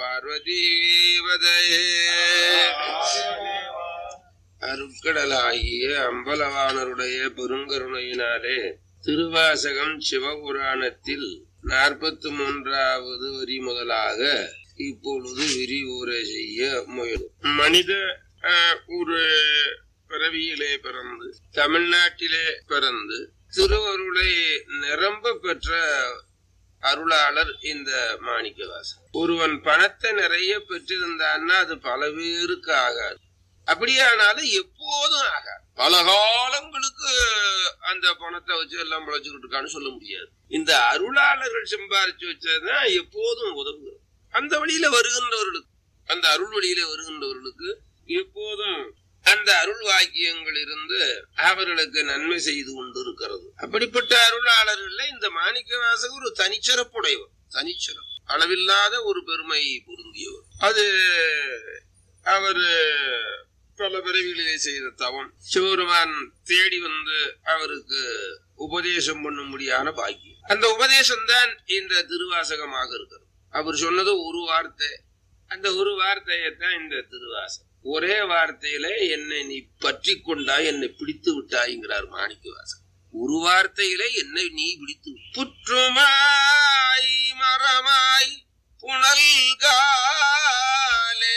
பார்வதீவதையே அருட்கடலாகிய அம்பலவானருடைய பெருங்கருணையினாலே திருவாசகம் சிவபுராணத்தில் நாற்பத்தி மூன்றாவது வரி முதலாக இப்பொழுது விரிவுரை செய்ய முயலும் மனித அஹ், ஒரு பிறவியிலே பிறந்து தமிழ்நாட்டிலே பிறந்து திருவருளை நிரம்ப பெற்ற அருளாளர் இந்த மாணிக்கவாசன் ஒருவன் பணத்தை நிறைய பெற்றிருந்தான்னா அது பல பேருக்கு ஆகாது அப்படியானாலும் எப்போதும் ஆகாது பல காலங்களுக்கு அந்த பணத்தை வச்சு எல்லாம் பிழைச்சுக்கிட்டு இருக்கான்னு சொல்ல முடியாது இந்த அருளாளர்கள் சம்பாரிச்சு வச்சதுதான் எப்போதும் உதவுகிறது அந்த வழியில வருகின்றவர்களுக்கு அந்த அருள் வழியில வருகின்றவர்களுக்கு எப்போதும் அந்த அருள் வாக்கியங்கள் இருந்து அவர்களுக்கு நன்மை செய்து கொண்டு இருக்கிறது அப்படிப்பட்ட அருளாளர்கள்ல இந்த மாணிக்க வாசகர் ஒரு தனிச்சிறப்புடையவர் தனிச்சிறம் அளவில்லாத ஒரு பெருமை பொருந்தியவர் அது அவர் பல பிறவிகளிலே செய்த தவம் சிவபெருமான் தேடி வந்து அவருக்கு உபதேசம் பண்ணும்படியான பாக்கியம் அந்த உபதேசம் தான் இந்த திருவாசகமாக இருக்கிறது அவர் சொன்னது ஒரு வார்த்தை அந்த ஒரு வார்த்தையைத்தான் இந்த திருவாசகம் ஒரே வார்த்தையில என்னை நீ பற்றி கொண்டாய் என்னை பிடித்து விட்டாய்ங்கிறார் மாணிக்கவாசன் ஒரு வார்த்தையில என்னை நீ பிடித்து விட்டாய். புற்றுமாய் மரமாய் புனல்காலே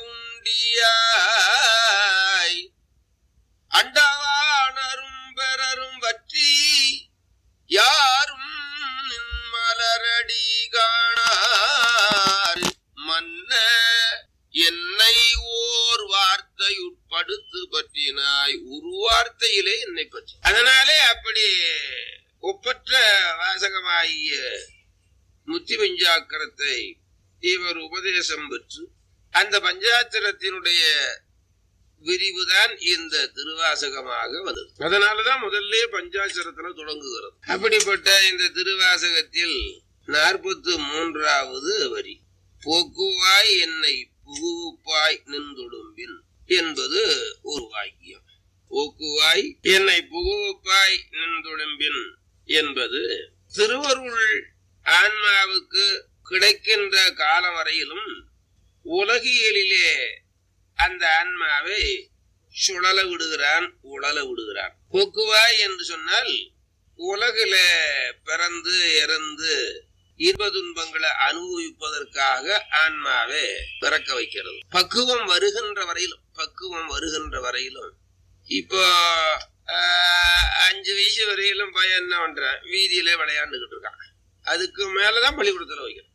உண்டியாய் அண்டவானரும் பெறரும் பற்றி யாரும் நின் மலரடி காணார் மன்ன என்னை ஓர் வார்த்தையுட்படுத்து பற்றினாய் ஒரு வார்த்தையிலே என்னை பற்றி அதனாலே அப்படி ஒப்பற்ற வாசகமாகிய முத்தி பஞ்சாக்கரத்தை இவர் உபதேசம் பெற்று அந்த பஞ்சாத்திரத்தினுடைய விரிவுதான் இந்த திருவாசகமாக வந்தது அதனாலதான் முதல்ல பஞ்சாட்சரத்துல தொடங்குகிறது அப்படிப்பட்ட இந்த திருவாசகத்தில் நாற்பத்து மூன்றாவது வரி போக்குவாய் என்னை புகுப்பாய் நின்றொடும்பின் என்பது ஒரு வாக்கியம் போக்குவாய் என்னை புகுப்பாய் நின்றொடும்பின் என்பது திருவருள் ஆன்மாவுக்கு கிடைக்கின்ற காலம் வரையிலும் உலகியலிலே அந்த ஆன்மாவை சுழல விடுகிறான் உழல விடுகிறான் போக்குவாய் என்று சொன்னால் உலகில பிறந்து இறந்து இன்ப துன்பங்களை அனுபவிப்பதற்காக ஆன்மாவை பிறக்க வைக்கிறது பக்குவம் வருகின்ற வரையிலும் பக்குவம் வருகின்ற வரையிலும் இப்போ ஆஹ், அஞ்சு வயசு வரையிலும் பையன் என்ன பண்றான் வீதியில விளையாண்டுகிட்டு இருக்கான் அதுக்கு மேலதான் பள்ளிக்கூடத்துல வைக்கிறான்